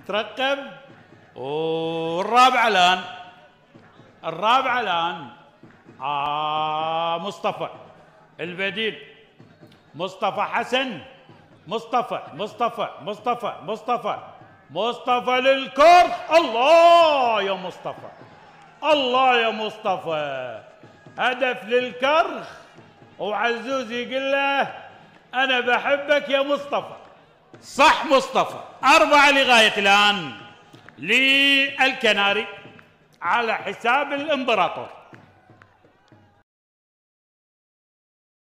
ترقب والرابعة الآن الرابعة الآن آه مصطفى البديل مصطفى حسن مصطفى مصطفى مصطفى مصطفى مصطفى للكر الله يا مصطفى الله يا مصطفى هدف للكرخ وعزوز يقول له انا بحبك يا مصطفى صح مصطفى أربعة لغاية الآن للكناري على حساب الإمبراطور